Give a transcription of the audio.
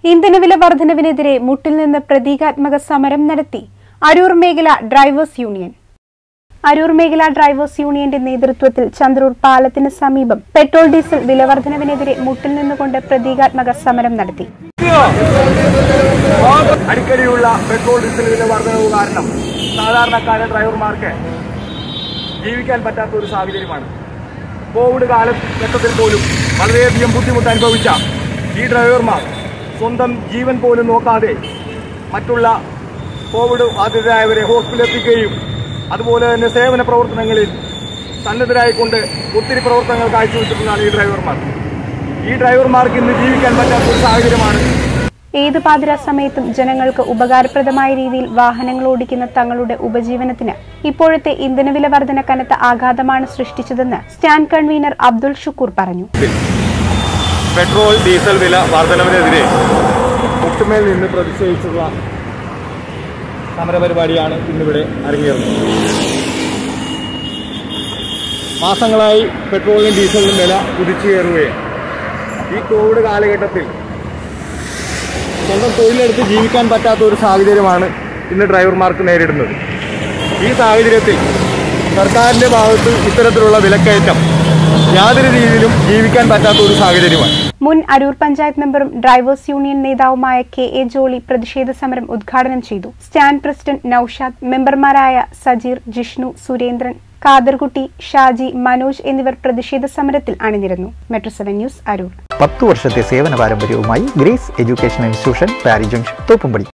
ഇന്ധനവില വർധനവിനെതിരെ മുട്ടിൽ നിന്ന് പ്രതീകാത്മക സമരം നടത്തി അരൂർ മേഖല ഡ്രൈവേഴ്സ് യൂണിയൻ അരൂർ മേഖല ഡ്രൈവേഴ്സ് യൂണിയന്റെ നേതൃത്വത്തിൽ ചന്ദ്രൂർ പാലത്തിന് സമീപം പെട്രോൾ ഡീസൽ വിലവർധനവിനെതിരെ മുട്ടിൽ നിന്നുകൊണ്ട് പ്രതീകാത്മക സമരം നടത്തി അടിക്കടിയുള്ള പെട്രോൾ ഡീസൽ വില വർധനവ് കാരണം സാധാരണക്കാരായ ഡ്രൈവർമാർക്ക് ജീവിക്കാൻ പറ്റാത്ത ഒരു സാഹചര്യമാണ് കോവിഡ് കാലഘട്ടത്തിൽ പോലും വളരെയധികം ബുദ്ധിമുട്ട് അനുഭവിച്ച ഈ ഡ്രൈവർമാർ സ്വന്തം ജീവൻ പോലും നോക്കാതെ മറ്റുള്ള കോവിഡ് ബാധിതരായവരെ ഹോസ്പിറ്റലിൽ എത്തിക്കുകയും അതുപോലെ തന്നെ സേവന പ്രവർത്തനങ്ങളിൽ സന്നദ്ധരായിക്കൊണ്ട് ഒത്തിരി പ്രവർത്തനങ്ങൾ കാഴ്ചവെച്ചിട്ടുള്ളതാണ് ഈ ഡ്രൈവർമാർ ഈ ഡ്രൈവർമാർക്ക് ഇന്ന് ജീവിക്കാൻ പറ്റാത്ത ഒരു സാഹചര്യമാണ് ഏത് പാതിര സമയത്തും ജനങ്ങൾക്ക് ഉപകാരപ്രദമായ രീതിയിൽ വാഹനങ്ങൾ ഓടിക്കുന്ന തങ്ങളുടെ ഉപജീവനത്തിന് ഇപ്പോഴത്തെ ഇന്ധനവില വർധന കനത്ത ആഘാതമാണ് സൃഷ്ടിച്ചതെന്ന് സ്റ്റാൻഡ് കൺവീനർ അബ്ദുൾ ഷുക്കൂർ പറഞ്ഞു പെട്രോൾ ഡീസൽ വില വർധനവിനെതിരെ മുട്ടുമേൽ നിന്ന് പ്രതിഷേധിച്ചുള്ള സമരപരിപാടിയാണ് ഇന്നിവിടെ അരങ്ങേറുന്നത് മാസങ്ങളായി പെട്രോളിനും ഡീസലിനും വില കുതിച്ചു കയറുകയും ഈ കോവിഡ് കാലഘട്ടത്തിൽ സ്വന്തം തൊഴിലെടുത്ത് ജീവിക്കാൻ പറ്റാത്ത ഒരു സാഹചര്യമാണ് ഇന്ന് ഡ്രൈവർമാർക്ക് നേരിടുന്നത് ഈ സാഹചര്യത്തിൽ സർക്കാരിൻ്റെ ഭാഗത്ത് ഇത്തരത്തിലുള്ള വിലക്കയറ്റം യാതൊരു രീതിയിലും ജീവിക്കാൻ പറ്റാത്ത ഒരു സാഹചര്യമാണ് മുൻ അരൂർ പഞ്ചായത്ത് മെമ്പറും ഡ്രൈവേഴ്സ് യൂണിയൻ നേതാവുമായ കെ എ ജോളി പ്രതിഷേധ സമരം ഉദ്ഘാടനം ചെയ്തു സ്റ്റാൻഡ് പ്രസിഡന്റ് നൌഷാദ് മെമ്പർമാരായ സജീർ ജിഷ്ണു സുരേന്ദ്രൻ കാദർകുട്ടി ഷാജി മനോജ് എന്നിവർ പ്രതിഷേധ സമരത്തിൽ അണിനിരന്നു മെട്രോ സെവൻ ന്യൂസ് അരൂർ പത്തു വർഷത്തെ സേവന പാരമ്പര്യവുമായി grace education institution Pari junction Thoppumpady